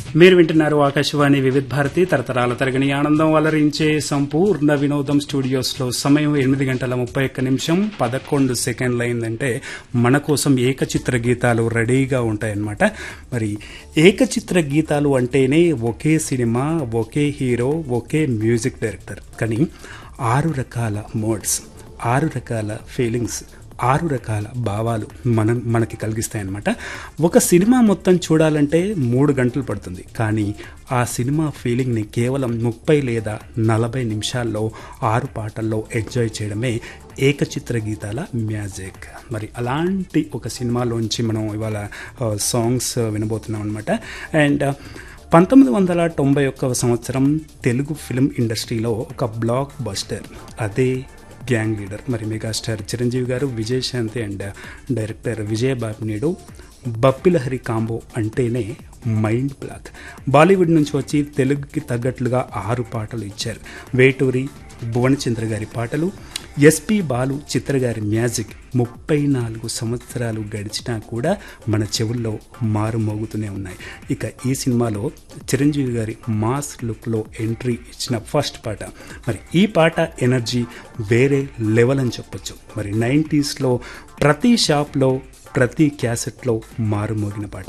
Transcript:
మీరు వింటున్నారు ఆకాశవాణి వివిధ భారతి తరతరాల తరగని ఆనందం అలరించే సంపూర్ణ వినోదం స్టూడియోస్ లో సమయం ఎనిమిది గంటల ముప్పై ఒక్క నిమిషం పదకొండు సెకండ్లు అయిందంటే మన కోసం ఏకచిత్ర గీతాలు రెడీగా ఉంటాయన్నమాట మరి ఏకచిత్ర గీతాలు అంటేనే ఒకే సినిమా ఒకే హీరో ఒకే మ్యూజిక్ డైరెక్టర్ కానీ ఆరు రకాల మోడ్స్ ఆరు రకాల ఫీలింగ్స్ ఆరు రకాల భావాలు మనం మనకి కలిగిస్తాయన్నమాట ఒక సినిమా మొత్తం చూడాలంటే మూడు గంటలు పడుతుంది కానీ ఆ సినిమా ఫీలింగ్ని కేవలం ముప్పై లేదా నలభై నిమిషాల్లో ఆరు పాటల్లో ఎంజాయ్ చేయడమే ఏకచిత్ర గీతాల మ్యాజిక్ మరి అలాంటి ఒక సినిమాలోంచి మనం ఇవాళ సాంగ్స్ వినబోతున్నాం అనమాట అండ్ పంతొమ్మిది వందల తొంభై ఒక్క సంవత్సరం తెలుగు ఫిల్మ్ ఇండస్ట్రీలో ఒక బ్లాక్ బస్టర్ అదే గ్యాంగ్ లీడర్ మరి megastar Chiranjeevi garu Vijayashanti and director Vijaya Bapineedu Bappi Lahiri combo అంటేనే మైండ్ బ్లాక్ బాలీవుడ్ నుంచి వచ్చి తెలుగుకి తగ్గట్లుగా ఆరు పాటలు ఇచ్చారు వేటూరి భువనచంద్ర గారి పాటలు ఎస్పి బాలు చిత్ర గారి మ్యాజిక్ ముప్పై నాలుగు సంవత్సరాలు గడిచినా కూడా మన చెవుల్లో మారుమోగుతూనే ఉన్నాయి ఇక ఈ సినిమాలో చిరంజీవి గారి మాస్ లుక్లో ఎంట్రీ ఇచ్చిన ఫస్ట్ పాట మరి ఈ పాట ఎనర్జీ వేరే లెవెల్ అని చెప్పొచ్చు మరి నైంటీస్లో ప్రతి షాప్లో ప్రతి క్యాసెట్లో మారుమోగిన పాట